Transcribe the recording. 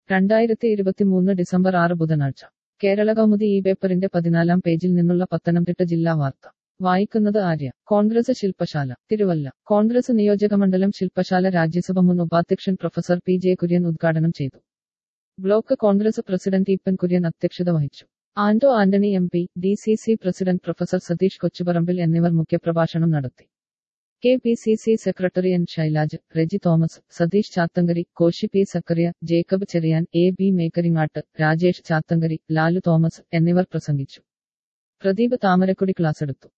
രണ്ടായിരത്തി ഇരുപത്തിമൂന്ന് ഡിസംബർ ആറ് ബുധനാഴ്ച കേരള കൗമുദി ഈ പേപ്പറിന്റെ പതിനാലാം പേജിൽ നിന്നുള്ള പത്തനംതിട്ട ജില്ലാ വാർത്ത വായിക്കുന്നത് ആര്യ കോൺഗ്രസ് ശില്പശാല തിരുവല്ല കോൺഗ്രസ് നിയോജകമണ്ഡലം ശില്പശാല രാജ്യസഭ മുൻ ഉപാധ്യക്ഷൻ പ്രൊഫസർ പി ജെ കുര്യൻ ഉദ്ഘാടനം ചെയ്തു ബ്ലോക്ക് കോൺഗ്രസ് പ്രസിഡന്റ് ഈപ്പൻ കുര്യൻ അധ്യക്ഷത വഹിച്ചു Anto Antony M P D C C president professor Satheesh Kochuparambil എന്നിവർ മുഖ്യപ്രഭാഷണം നടത്തി K P C C secretary N Shailaj Reji Thomas Satheesh Chathankari Koshy P Zachariah Jacob Cherian A B Mekkaringattu Rajesh Chathankari Lalu Thomas എന്നിവർ പ്രസംഗിച്ചു പ്രദീപ് താമരക്കുടി ക്ലാസ് എടുത്തു